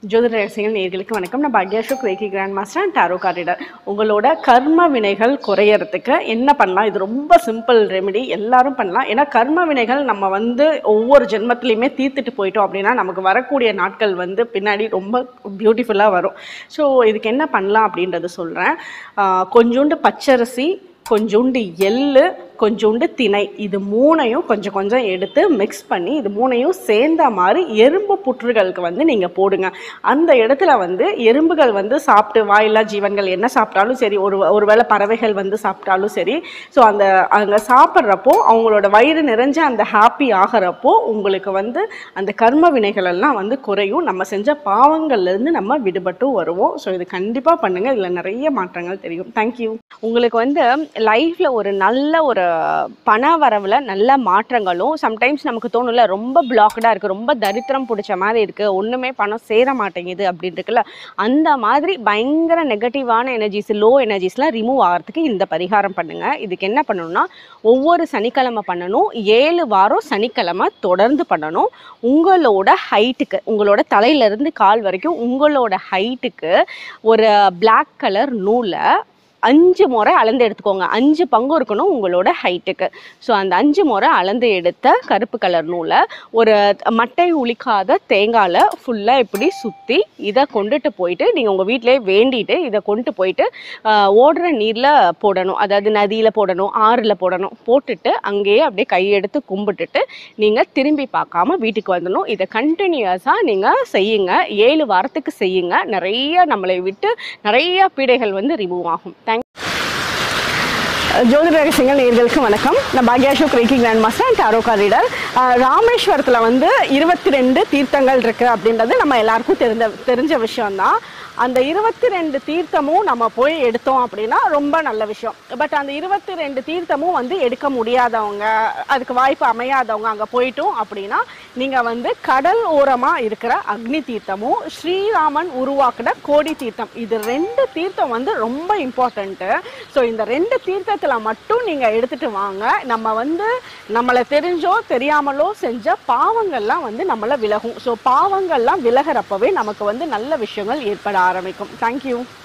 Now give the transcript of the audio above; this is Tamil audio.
ஜோதிட ரகசியங்கள் நேர்களுக்கு வணக்கம் நான் Bhagyashok reiki grand master and tarot card reader உங்களோட கர்ம வினைகள் குறையறதுக்கு என்ன பண்ணலாம் இது ரொம்ப சிம்பிள் ரெமெடி எல்லாரும் பண்ணலாம் ஏன்னா கர்ம வினைகள் நம்ம வந்து ஒவ்வொரு ஜென்மத்திலையுமே தீர்த்துட்டு போயிட்டோம் அப்படின்னா நமக்கு வரக்கூடிய நாட்கள் வந்து பின்னாடி ரொம்ப பியூட்டிஃபுல்லாக வரும் ஸோ இதுக்கு என்ன பண்ணலாம் அப்படின்றத சொல்கிறேன் கொஞ்சோண்டு பச்சரிசி கொஞ்சோண்டு எள்ளு கொஞ்சோண்டு திணை இது மூணையும் கொஞ்சம் கொஞ்சம் எடுத்து மிக்ஸ் பண்ணி இது மூணையும் சேர்ந்த மாதிரி எறும்பு புற்றுகளுக்கு வந்து நீங்கள் போடுங்க அந்த இடத்துல வந்து எறும்புகள் வந்து சாப்பிட்டு வாயில்லா ஜீவன்கள் என்ன சாப்பிட்டாலும் சரி ஒரு ஒருவேளை பறவைகள் வந்து சாப்பிட்டாலும் சரி ஸோ அந்த அங்கே சாப்பிட்றப்போ அவங்களோட வயிறு நிறைஞ்ச அந்த ஹாப்பி ஆகிறப்போ உங்களுக்கு வந்து அந்த கர்ம வினைகள் எல்லாம் வந்து குறையும் நம்ம செஞ்ச பாவங்கள்லேருந்து நம்ம விடுபட்டும் வருவோம் ஸோ இது கண்டிப்பாக பண்ணுங்கள் இதில் நிறைய மாற்றங்கள் தெரியும் தேங்க்யூ உங்களுக்கு வந்து லைஃப்ல ஒரு நல்ல ஒரு பண வரவுல நல்ல மாற்றங்களும் சம்டைம்ஸ் நமக்கு தோணும்ல ரொம்ப பிளாக்டா இருக்கு ரொம்ப தரித்திரம் பிடிச்ச மாதிரி இருக்கு ஒண்ணுமே பணம் சேர மாட்டேங்குது அப்படின்னு இருக்குல்ல அந்த மாதிரி பயங்கர நெகட்டிவான எனர்ஜிஸ் லோ எனர்ஜிஸ்லாம் ரிமூவ் ஆகிறதுக்கு இந்த பரிகாரம் பண்ணுங்க இதுக்கு என்ன பண்ணணும்னா ஒவ்வொரு சனிக்கிழமை பண்ணணும் ஏழு வாரம் சனிக்கிழமை தொடர்ந்து பண்ணணும் உங்களோட ஹைட்டுக்கு உங்களோட தலையில இருந்து கால் வரைக்கும் உங்களோட ஹைட்டுக்கு ஒரு Black கலர் நூலை அஞ்சு முறை அளந்து எடுத்துக்கோங்க அஞ்சு பங்கு இருக்கணும் உங்களோட ஹைட்டுக்கு ஸோ அந்த அஞ்சு முறை அளந்து எடுத்த கருப்பு கலர் நூலை ஒரு மட்டை உளிக்காத தேங்காயில் ஃபுல்லாக இப்படி சுற்றி இதை கொண்டுட்டு போயிட்டு நீங்கள் உங்கள் வீட்டிலே வேண்டிட்டு இதை கொண்டு போயிட்டு ஆஹ், ஓடுற நீரில் போடணும் அதாவது நதியில் போடணும் ஆறில் போடணும் போட்டுட்டு அங்கேயே அப்படியே கையெடுத்து கும்பிட்டுட்டு நீங்கள் திரும்பி பார்க்காம வீட்டுக்கு வந்துடணும் இதை கண்டினியூஸாக நீங்கள் செய்யுங்க ஏழு வாரத்துக்கு செய்யுங்க நிறைய நம்மளை விட்டு நிறைய பீடைகள் வந்து ரிமூவ் ஆகும் தேங்க் ஜோதிட ரகசியங்கள் நேர்களுக்கு வணக்கம் நான் Bhagyashok reiki grand master and tarot card reader ராமேஸ்வரத்தில் வந்து இருபத்தி ரெண்டு தீர்த்தங்கள் இருக்கு அப்படின்றது நம்ம எல்லாருக்கும் தெரிஞ்ச தெரிஞ்ச விஷயம்தான் அந்த இருபத்தி ரெண்டு தீர்த்தமும் நம்ம போய் எடுத்தோம் அப்படின்னா ரொம்ப நல்ல விஷயம் பட் அந்த இருபத்தி ரெண்டு தீர்த்தமும் வந்து எடுக்க முடியாதவங்க அதுக்கு வாய்ப்பு அமையாதவங்க அங்கே போயிட்டோம் அப்படின்னா நீங்கள் வந்து கடல் ஓரமாக இருக்கிற அக்னி தீர்த்தமும் ஸ்ரீராமன் உருவாக்குன கோடி தீர்த்தம் இது ரெண்டு தீர்த்தம் வந்து ரொம்ப இம்பார்ட்டண்ட்டு ஸோ இந்த ரெண்டு தீர்த்தத்தில் மட்டும் நீங்கள் எடுத்துட்டு வாங்க நம்ம வந்து நம்மளை தெரிஞ்சோ தெரியாமலோ செஞ்ச பாவங்கள்லாம் வந்து நம்மளை விலகும் ஸோ பாவங்கள்லாம் விலகிறப்பவே நமக்கு வந்து நல்ல விஷயங்கள் ஏற்பட ஆரம்பிக்கும் தேங்க்யூ